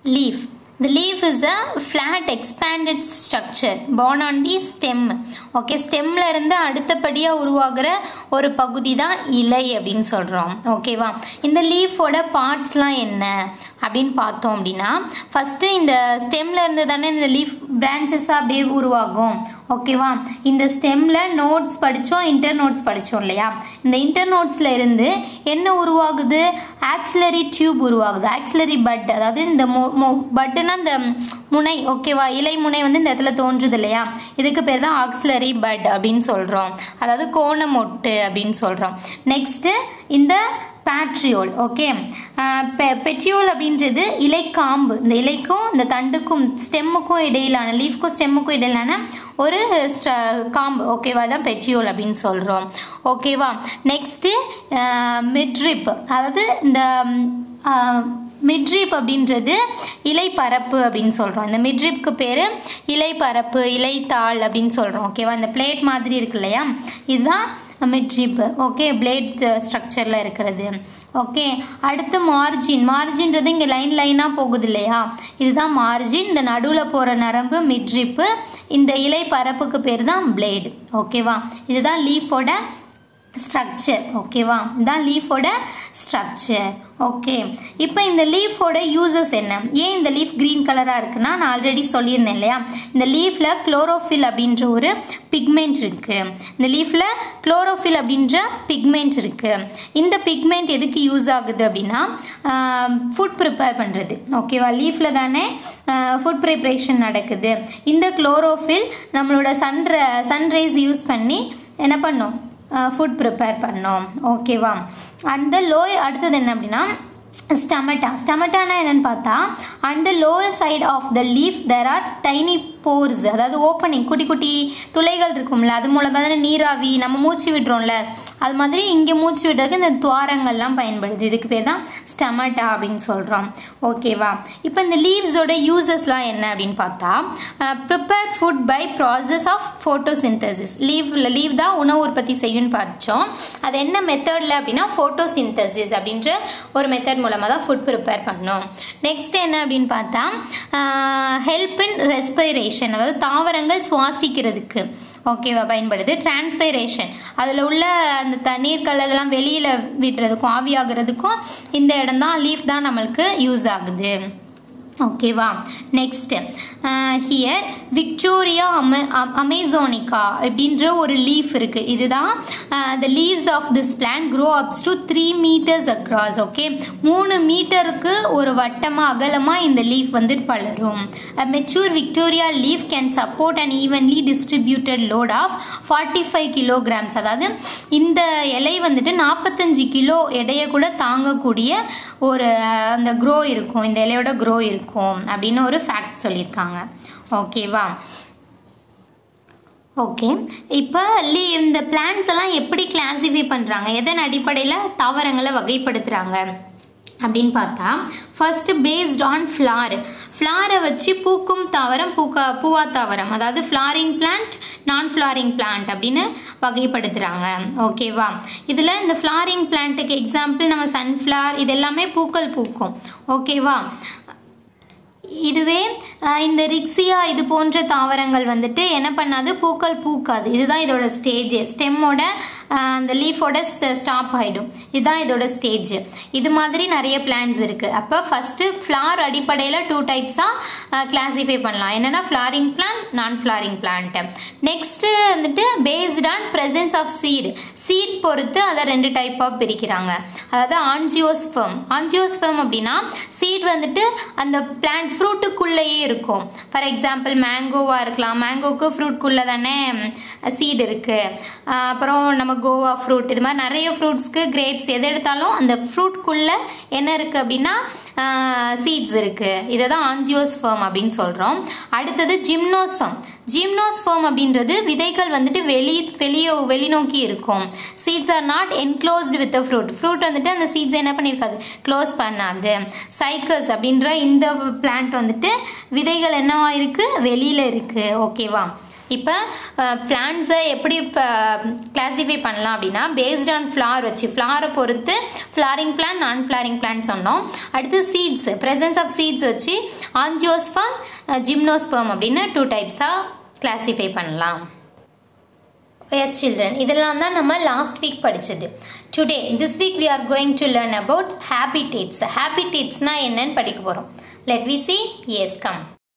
leaf the leaf is a flat expanded structure born on the stem okay ஸ்டெம்ல இருந்து அடுத்தபடியாக உருவாகிற ஒரு பகுதி தான் இலை அப்படின்னு சொல்கிறோம் ஓகேவா இந்த லீஃபோட பார்ட்ஸ்லாம் என்ன அப்படின்னு பார்த்தோம் அப்படின்னா ஃபஸ்ட்டு இந்த ஸ்டெம்ல இருந்து தானே இந்த லீஃப் பிரான்ச்சஸாக அப்படியே உருவாகும் ஓகேவா இந்த ஸ்டெம்ல நோட்ஸ் படித்தோம் இன்டர் நோட்ஸ் படித்தோம் இல்லையா இந்த இன்டர் நோட்ஸில் இருந்து என்ன உருவாகுது ஆக்சிலரி டியூப் உருவாகுது ஆக்சிலரி பட் அதாவது இந்த பட்டுனா இந்த முனை ஓகேவா இலை முனை வந்து இந்த இடத்துல தோன்றுது இல்லையா இதுக்கு பேர் தான் ஆக்சிலரி பட் அப்படின்னு சொல்கிறோம் அதாவது கோண மொட்டு அப்படின்னு சொல்கிறோம் நெக்ஸ்ட்டு இந்த பேட்ரியோல் ஓகே பெட்ரியோல் அப்படின்றது இலைக்காம்பு இந்த இலைக்கும் இந்த தண்டுக்கும் ஸ்டெம்முக்கும் இடையிலான லீஃப்க்கும் ஸ்டெம்முக்கும் இடையிலான ஒரு காம்பு ஓகேவா தான் பெட்ரியோல் அப்படின்னு சொல்கிறோம் ஓகேவா நெக்ஸ்ட்டு மிட்ரிப் அதாவது இந்த மிட்ரிப் அப்படின்றது இலைப்பரப்பு அப்படின்னு சொல்கிறோம் இந்த மிட்ரிப்க்கு பேர் இலைப்பரப்பு இலைத்தாள் அப்படின்னு சொல்கிறோம் ஓகேவா இந்த பிளேட் மாதிரி இருக்கு இல்லையா இதுதான் மிட்ரிப் ஓகே பிளேட் ஸ்ட்ரக்சரில் இருக்கிறது ஓகே அடுத்து மார்ஜின் மார்ஜின்றது இங்கே லைன் லைனாக போகுது இல்லையா இதுதான் மார்ஜின் இந்த நடுவில் போகிற நரம்பு மிட்ரிப்பு இந்த இலை பரப்புக்கு பேர் தான் பிளேடு ஓகேவா இதுதான் லீஃபோட ஸ்ட்ரக்சர் ஓகேவா இதுதான் லீஃபோட ஸ்ட்ரக்சர் ஓகே இப்போ இந்த லீஃபோட யூசஸ் என்ன ஏன் இந்த லீஃப் க்ரீன் கலராக இருக்குன்னா நான் ஆல்ரெடி சொல்லியிருந்தேன் இல்லையா இந்த லீஃபில் குளோரோஃபில் அப்படின்ற ஒரு பிக்மெண்ட் இருக்குது இந்த லீஃபில் குளோரோஃபில் அப்படின்ற பிக்மெண்ட் இருக்குது இந்த பிக்மெண்ட் எதுக்கு யூஸ் ஆகுது அப்படின்னா ஃபுட் ப்ரிப்பேர் பண்ணுறது ஓகேவா லீஃபில் தானே ஃபுட் ப்ரிப்ரேஷன் நடக்குது இந்த குளோரோஃபில் நம்மளோட சன்ர சன்ரைஸ் யூஸ் பண்ணி என்ன பண்ணும் ஃபுட் ப்ரிப்பேர் பண்ணோம் ஓகேவா அந்த லோ அடுத்தது என்ன அப்படின்னா ஸ்டமட்டா ஸ்டமட்டானா என்னன்னு பார்த்தா and lower side of the leaf there are tiny pores அதாவது ஓப்பனிங் குட்டி குட்டி துளைகள் இருக்கும்ல அது மூலமாக தானே நீராவி நம்ம மூச்சு விடுறோம்ல அது மாதிரி இங்கே மூச்சு விடுறதுக்கு இந்த துவாரங்கள்லாம் பயன்படுது இதுக்கு பேர் தான் ஸ்டமட்டா அப்படின்னு சொல்கிறோம் ஓகேவா இப்போ இந்த லீவ்ஸோட யூசஸ்லாம் என்ன அப்படின்னு பார்த்தா prepare food by process of photosynthesis leave leave தான் உணவு உற்பத்தி செய்யும்னு படித்தோம் அது என்ன மெத்தடில் அப்படின்னா ஃபோட்டோசிந்தசிஸ் அப்படின்ற ஒரு மெத்தட் மூலமாக தான் ஃபுட் ப்ரிப்பேர் பண்ணோம் நெக்ஸ்ட் என்ன அப்படின்னு பார்த்தா ஹெல்ப் இன் ரெஸ்பிரேஷன் அதாவது தாவரங்கள் சுவாசிக்கிறதுக்கு ஓகேவா பயன்படுது டிரான்ஸ்பைரேஷன் அதில் உள்ள அந்த தண்ணீர் கல்லதெல்லாம் வெளியில் விடுறதுக்கும் ஆவியாகிறதுக்கும் இந்த இடம் தான் லீஃப் தான் நம்மளுக்கு யூஸ் ஆகுது ஓகேவா நெக்ஸ்ட் ஹியர் விக்டோரியா அம அமேசோனிகா அப்படின்ற ஒரு லீஃப் இருக்கு இதுதான் the leaves of this plant grow ups to three meters across okay மூணு மீட்டருக்கு ஒரு வட்டமாக அகலமாக இந்த லீஃப் வந்து வளரும் mature Victoria leaf can support and evenly distributed load of forty five kilograms அதாவது இந்த இலை வந்துட்டு நாற்பத்தஞ்சு கிலோ எடையை கூட தாங்கக்கூடிய ஒரு அந்த க்ரோ இருக்கும் இந்த இலையோட க்ரோ இருக்கும் அப்படின்னு ஒரு ஃபேக்ட் சொல்லியிருக்காங்க ஓகேவா ஓகே இப்போ லீ இந்த பிளான்ஸ் எல்லாம் எப்படி கிளாசிஃபை பண்ணுறாங்க எதன் அடிப்படையில் தாவரங்களை வகைப்படுத்துகிறாங்க அப்படின்னு பார்த்தா ஃபர்ஸ்ட் பேஸ்ட் ஆன் ஃப்ளார் ஃப்ளாரை வச்சு பூக்கும் தாவரம் பூக்கா பூவா தாவரம் அதாவது flowering plant non flowering plant அப்படின்னு வகைப்படுத்துகிறாங்க ஓகேவா இதில் இந்த ஃப்ளாரிங் பிளான்ட்டுக்கு எக்ஸாம்பிள் நம்ம சன்ஃப்ளவர் இது எல்லாமே பூக்கள் பூக்கும் ஓகேவா இதுவே இந்த ரிக்ஸியா இது போன்ற தாவரங்கள் வந்துட்டு என்ன பண்ணாது பூக்கள் பூக்காது இதுதான் இதோட ஸ்டேஜ் ஸ்டெம்மோட அந்த லீஃபோட ஸ்டாப் ஆகிடும் இதுதான் இதோட ஸ்டேஜ் இது மாதிரி நிறைய பிளான்ஸ் இருக்குது அப்போ ஃபஸ்ட்டு ஃப்ளார் அடிப்படையில் டூ டைப்ஸாக கிளாஸிஃபை பண்ணலாம் என்னென்னா flowering plant non flowering plant next வந்துட்டு based on presence of seed seed பொறுத்து அதை ரெண்டு டைப்பாக பிரிக்கிறாங்க அதாவது ஆன்ஜியோஸ்ஃபெர்ம் ஆன்ஜியோஸ்ஃபெர்ம் அப்படின்னா சீட் வந்துட்டு அந்த பிளான்ட் ஃப்ரூட்டுக்குள்ளேயே இருக்கும் ஃபார் எக்ஸாம்பிள் மேங்கோவாக இருக்கலாம் மேங்கோக்கு ஃப்ரூட்குள்ளே தானே சீட் இருக்குது அப்புறம் நம்ம கோவா ஃப்ரூட் இது மாதிரி நிறைய ஃப்ரூட்ஸ்க்கு கிரேப்ஸ் எது எடுத்தாலும் அந்த ஃப்ரூட்குள்ளே என்ன இருக்குது அப்படின்னா சீட்ஸ் இருக்குது இதை தான் ஆன்ஜியோஸ்ஃபர்ம் அப்படின்னு சொல்கிறோம் அடுத்தது ஜிம்னோஸ்ஃபர்ம் ஜிம்னோஸ்ஃபர்ம் அப்படின்றது விதைகள் வந்துட்டு வெளி வெளியே வெளிநோக்கி இருக்கும் seeds are not enclosed with fruit fruit வந்துட்டு அந்த சீட்ஸ் என்ன பண்ணியிருக்காது க்ளோஸ் பண்ணாது சைக்கஸ் அப்படின்ற இந்த பிளான்ட் வந்துட்டு விதைகள் என்னவா இருக்குது வெளியில் இருக்குது ஓகேவா இப்போ பிளான்ஸை எப்படி கிளாசிஃபை பண்ணலாம் அப்படின்னா பேஸ்ட் ஆன் ஃப்ளார் வச்சு ஃப்ளாரை பொறுத்து flowering plan non flowering plan சொன்னோம் அடுத்து சீட்ஸ் presence ஆஃப் சீட்ஸ் வச்சு ஆஞ்சியோஸ்பம் ஜிம்னோஸ்பம் அப்படின்னு டூ டைப்ஸாக கிளாசிஃபை பண்ணலாம் எஸ் சில்ட்ரன் இதெல்லாம் தான் நம்ம லாஸ்ட் வீக் படித்தது today this week we are going to learn about habitats ஹேபிடேட்ஸ்னால் என்னன்னு படிக்க போகிறோம் let we see yes come